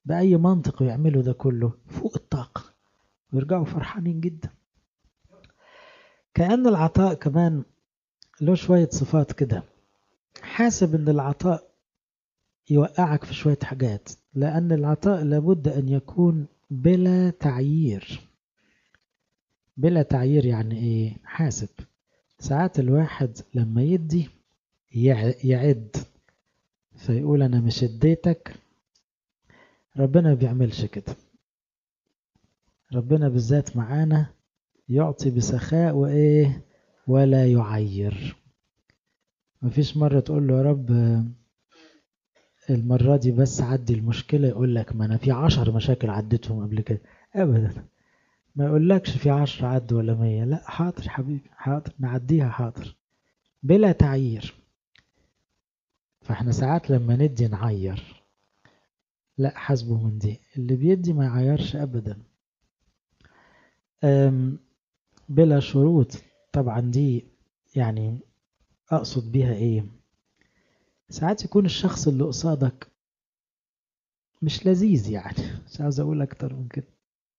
بأي منطق يعملوا ده كله فوق الطاقة ويرجعوا فرحانين جدا كأن العطاء كمان له شوية صفات كده حاسب ان العطاء يوقعك في شوية حاجات لأن العطاء لابد أن يكون بلا تعيير بلا تعيير يعني ايه حاسب ساعات الواحد لما يدي يعد فيقول انا مش اديتك ربنا بيعملش كده ربنا بالذات معانا يعطي بسخاء وايه ولا يعير مفيش مرة تقول له يا رب المرة دي بس عدي المشكلة يقول لك ما انا في عشر مشاكل عديتهم قبل كده ابدا ما يقولكش في عشر عد ولا مية لا حاضر حبيبي حاضر نعديها حاضر بلا تعيير فاحنا ساعات لما ندي نعير لا حاسبه من دي اللي بيدي ما يعيرش ابدا بلا شروط طبعا دي يعني اقصد بيها ايه ساعات يكون الشخص اللي قصادك مش لذيذ يعني مش عاوز اقول اكتر من كده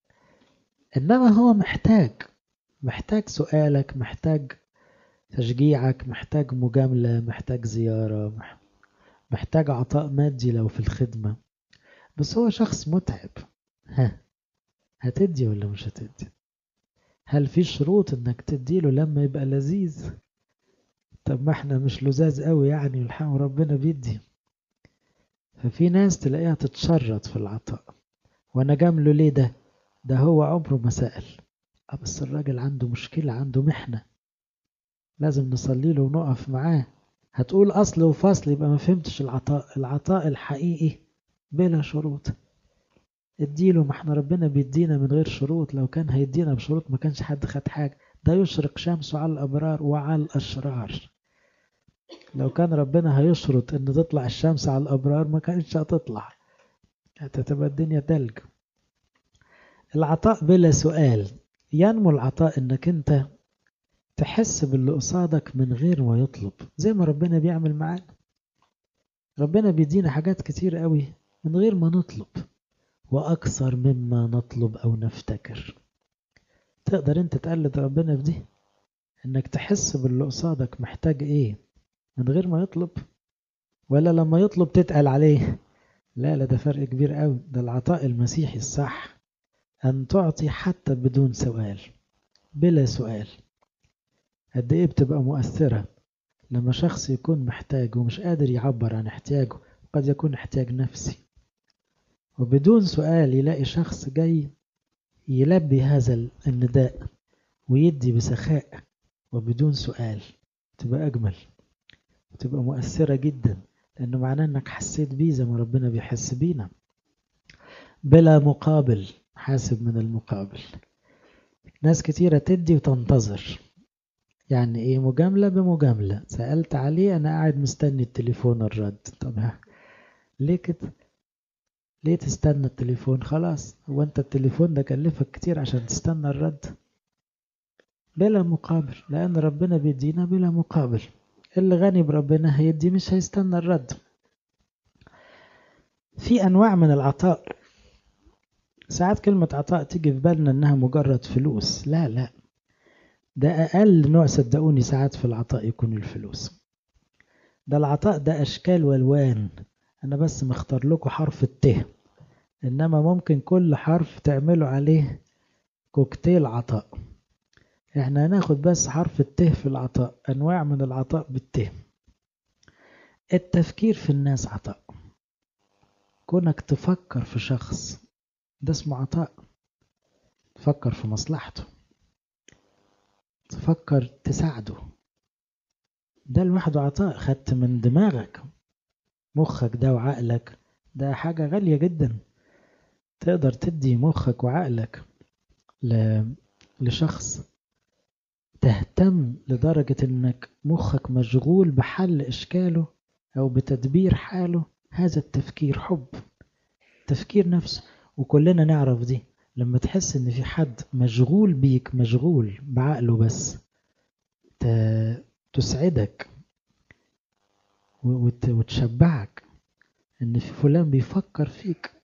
انما هو محتاج محتاج سؤالك محتاج تشجيعك محتاج مجاملة محتاج زيارة محتاج عطاء مادي لو في الخدمة بس هو شخص متعب ها هتدي ولا مش هتدي هل في شروط انك تديله لما يبقى لذيذ طب ما احنا مش لذاذ قوي يعني والحمد ربنا بيدي ففي ناس تلاقيها تتشرط في العطاء وانا جامله ليه ده ده هو عمره ما سأل بس الراجل عنده مشكلة عنده محنة لازم نصلي له ونقف معاه هتقول أصل وفصل يبقى ما فهمتش العطاء العطاء الحقيقي بلا شروط اديله ما احنا ربنا بيدينا من غير شروط لو كان هيدينا بشروط ما كانش حد خد حاجة ده يشرق شمسه على الأبرار وعلى الأشرار لو كان ربنا هيشرط ان تطلع الشمس على الأبرار ما كانتش هتطلع هتبقى الدنيا تلج العطاء بلا سؤال ينمو العطاء انك انت تحس باللي قصادك من غير ما يطلب زي ما ربنا بيعمل معانا ربنا بيدينا حاجات كتير قوي من غير ما نطلب واكثر مما نطلب او نفتكر تقدر انت تقلد ربنا في دي انك تحس باللي قصادك محتاج ايه من غير ما يطلب ولا لما يطلب تتقل عليه لا لا ده فرق كبير قوي ده العطاء المسيحي الصح أن تعطي حتى بدون سؤال بلا سؤال قد إيه بتبقى مؤثرة لما شخص يكون محتاج ومش قادر يعبر عن احتياجه قد يكون احتياج نفسي وبدون سؤال يلاقي شخص جاي يلبي هذا النداء ويدي بسخاء وبدون سؤال تبقى أجمل وتبقى مؤثرة جدا لأنه معناه أنك حسيت بيه زي ما ربنا بيحس بينا بلا مقابل حاسب من المقابل ناس كتيرة تدي وتنتظر يعني ايه مجاملة بمجاملة سألت عليه انا قاعد مستني التليفون الرد طب ليه كده ليه تستنى التليفون خلاص هو انت التليفون ده كلفك كتير عشان تستنى الرد بلا مقابل لان ربنا بيدينا بلا مقابل اللي غني بربنا هيدي مش هيستنى الرد في انواع من العطاء ساعات كلمة عطاء تيجي في بالنا انها مجرد فلوس لا لا ده اقل نوع صدقوني ساعات في العطاء يكون الفلوس ده العطاء ده اشكال والوان انا بس مختار لكم حرف الت انما ممكن كل حرف تعملوا عليه كوكتيل عطاء احنا هناخد بس حرف الت في العطاء انواع من العطاء بالت التفكير في الناس عطاء كونك تفكر في شخص ده اسمه عطاء تفكر في مصلحته تفكر تساعده ده لوحده عطاء خدت من دماغك مخك ده وعقلك ده حاجة غالية جدا تقدر تدي مخك وعقلك ل... لشخص تهتم لدرجة انك مخك مشغول بحل اشكاله او بتدبير حاله هذا التفكير حب تفكير نفسه وكلنا نعرف دي لما تحس ان في حد مشغول بيك مشغول بعقله بس تسعدك وتشبعك ان في فلان بيفكر فيك